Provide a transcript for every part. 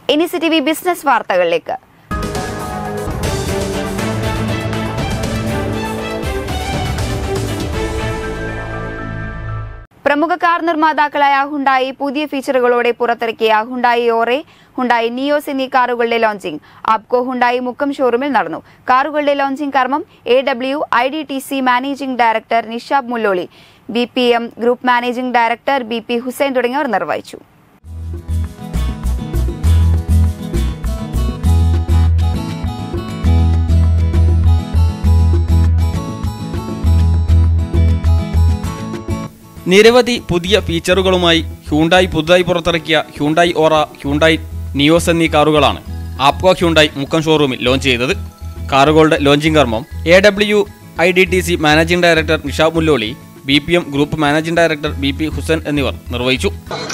ഇനി C T V business വാർത്തകളിലേക്ക് പ്രമുഖ കാർ നിർമ്മാതാക്കളായ ഹുണ്ടായി പുതിയ ഫീച്ചറുകളോടെ പുറത്തിറക്കിയ ഹുണ്ടായി ഓറെ ഹുണ്ടായി നിയോസ് എന്നീ കാറുകളുടെ ലോഞ്ചിംഗ് ആപ്കോ ഹുണ്ടായി മുക്കം ഷോറൂമിൽ നടന്നു കാറുകളുടെ ലോഞ്ചിംഗ് കർമ്മം A W I D T C managing director Nishab Mulloli B P M group managing director B P Hussain തുടങ്ങിയവർ നിർവഹിച്ചു നിരവധി പുതിയ ഫീച്ചറുകളുമായി ഹ്യൂണ്ടായി പുതുതായി പുറത്തിറക്കിയ ഹ്യൂണ്ടായി ഓറ ഹ്യൂണ്ടായി നിയോസ് എന്നീ കാറുകളാണ് ആപ്കോ ഹ്യൂണ്ടായി മുക്കം ഷോറൂമിൽ ലോഞ്ച് ചെയ്തത് കാറുകളുടെ ലോഞ്ചിംഗ് കർമ്മം A W I D T C managing director Nishab Mulloli B P M group managing director B P Hussain എന്നിവർ നിർവഹിച്ചു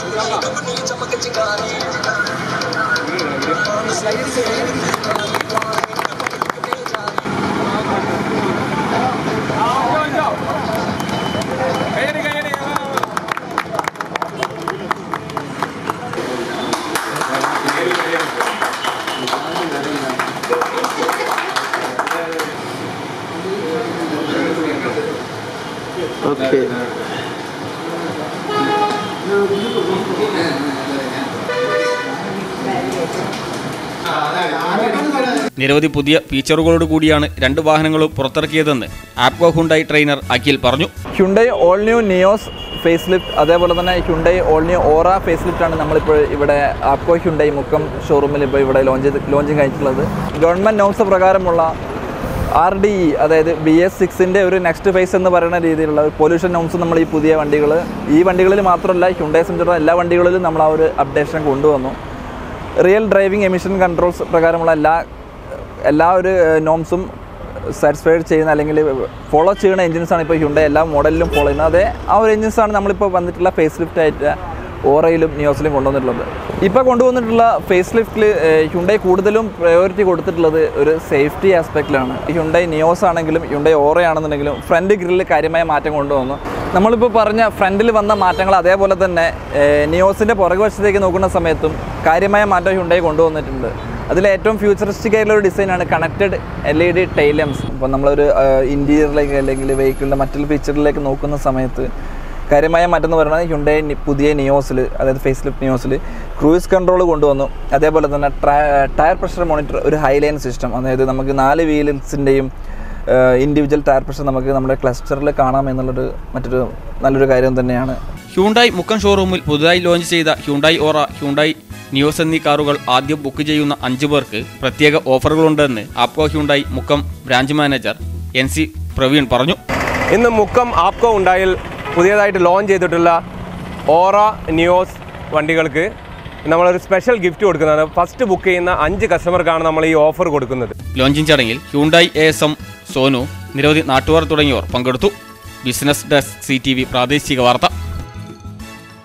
ഓക്കെ നിരവധി പുതിയ ഫീച്ചറുകളോട് കൂടിയാണ് രണ്ട് വാഹനങ്ങളും പുറത്തിറക്കിയതെന്ന് ആപ്കോ ഹുണ്ടായി ട്രെയിനർ അഖിൽ പറഞ്ഞു Hyundai all new Nios facelift അതേപോലെ തന്നെ Hyundai all new Aura facelift ആണ് നമ്മളിപ്പോൾ ഇവിടെ ആപ്കോ ഹ്യുണ്ടൈ മുക്കം ഷോറൂമിൽ ഇപ്പോൾ ഇവിടെ ലോഞ്ച് ചെയ്ത് ലോഞ്ചിങ് കഴിഞ്ഞിട്ടുള്ളത് ഗവൺമെൻറ് നോംസ് പ്രകാരമുള്ള ആർ ഡി ഇ അതായത് ബി എസ് സിക്സിൻ്റെ ഒരു നെക്സ്റ്റ് ഫേസ് എന്ന് പറയുന്ന രീതിയിലുള്ള പൊല്യൂഷൻ നോംസ് നമ്മൾ ഈ പുതിയ വണ്ടികൾ ഈ വണ്ടികളിൽ മാത്രമല്ല ഹ്യുണ്ടൈ സംബന്ധിച്ചിടത്തോളം എല്ലാ വണ്ടികളിലും നമ്മൾ ആ ഒരു അപ്ഡേഷൻ കൊണ്ടുവന്നു റിയൽ ഡ്രൈവിംഗ് എമിഷൻ കൺട്രോൾസ് പ്രകാരമുള്ള എല്ലാ എല്ലാ ഒരു നോംസും സാറ്റിസ്ഫൈഡ് ചെയ്യുന്ന അല്ലെങ്കിൽ ഫോളോ ചെയ്യുന്ന എഞ്ചിൻസാണ് ഇപ്പോൾ ഹ്യുണ്ടൈ എല്ലാ മോഡലിലും ഫോളോ ചെയ്യുന്നത് അതേ ആ ഒരു എഞ്ചിൻസാണ് നമ്മളിപ്പോൾ വന്നിട്ടുള്ള ഫേസ് ലിഫ്റ്റ് ആയിട്ട് ഓറയിലും നിയോസിലും കൊണ്ടുവന്നിട്ടുള്ളത് ഇപ്പോൾ കൊണ്ടുവന്നിട്ടുള്ള ഫേസ് ലിഫ്റ്റിൽ ഹ്യുണ്ടൈ കൂടുതലും പ്രയോറിറ്റി കൊടുത്തിട്ടുള്ളത് ഒരു സേഫ്റ്റി ആസ്പെക്റ്റിലാണ് ഹ്യുണ്ടൈ നിയോസ് ആണെങ്കിലും ഹ്യുണ്ടൈ ഓറയാണെന്നുണ്ടെങ്കിലും ഫ്രണ്ട് ഗ്രില്ലിൽ കാര്യമായ മാറ്റം കൊണ്ടുവന്നു നമ്മളിപ്പോൾ പറഞ്ഞ ഫ്രണ്ടിൽ വന്ന മാറ്റങ്ങൾ അതേപോലെ തന്നെ നിയോസിൻ്റെ പുറകുവശത്തേക്ക് നോക്കുന്ന സമയത്തും കാര്യമായ മാറ്റം ഹ്യുണ്ടൈ കൊണ്ടുവന്നിട്ടുണ്ട് അതിൽ ഏറ്റവും ഫ്യൂച്ചറിസ്റ്റിക് ആയിട്ടുള്ള ഒരു ഡിസൈനാണ് connected L E D tail lamps ഇപ്പോൾ നമ്മളൊരു ഇൻറ്റീരിയറിലേക്ക് അല്ലെങ്കിൽ വെഹിക്കിളിൻ്റെ മറ്റുള്ള ഫീച്ചറിലേക്ക് നോക്കുന്ന സമയത്ത് കാര്യമായ മാറ്റം എന്ന് പറയുന്നത് ഹ്യുണ്ടൈ നി- പുതിയ നിയോസിൽ അതായത് ഫേസ് ലിഫ്റ്റ് നിയോസിൽ ക്രൂയിസ് കൺട്രോൾ കൊണ്ടുവന്നു അതേപോലെ തന്നെ ടയർ പ്രഷർ മോണിറ്റർ ഒരു ഹൈലൈൻ സിസ്റ്റം അതായത് നമുക്ക് നാല് വീൽസിൻ്റെയും ഇൻഡിവിജ്വൽ ടയർ പ്രഷർ നമുക്ക് നമ്മുടെ ക്ലസ്റ്ററിൽ കാണാം എന്നുള്ളൊരു മറ്റൊരു നല്ലൊരു കാര്യം തന്നെയാണ് ഹ്യൂണ്ടായി മുക്കം ഷോറൂമിൽ പുതുതായി ലോഞ്ച് ചെയ്ത ഹ്യൂണ്ടായി ഓറ ഹ്യൂണ്ടായി നിയോസ് എന്നീ കാറുകൾ ആദ്യം ബുക്ക് ചെയ്യുന്ന അഞ്ച് പേർക്ക് പ്രത്യേക ഓഫറുകളുണ്ടെന്ന് Apco Hyundai Mukkam branch manager N C Praveen പറഞ്ഞു ഇന്ന് മുക്കം ആപ്കോ ഉണ്ടായിൽ പുതിയതായിട്ട് ലോഞ്ച് ചെയ്തിട്ടുള്ള ഓറ നിയോസ് വണ്ടികൾക്ക് നമ്മളൊരു സ്പെഷ്യൽ ഗിഫ്റ്റ് കൊടുക്കുന്നതാണ് ഫസ്റ്റ് ബുക്ക് ചെയ്യുന്ന അഞ്ച് കസ്റ്റമർക്കാണ് നമ്മൾ ഈ ഓഫർ കൊടുക്കുന്നത് ലോഞ്ചിങ് ചടങ്ങിൽ Hyundai A S M Sonu നിരവധി നാട്ടുകാർ തുടങ്ങിയവർ പങ്കെടുത്തു business desk C T V പ്രാദേശിക വാർത്ത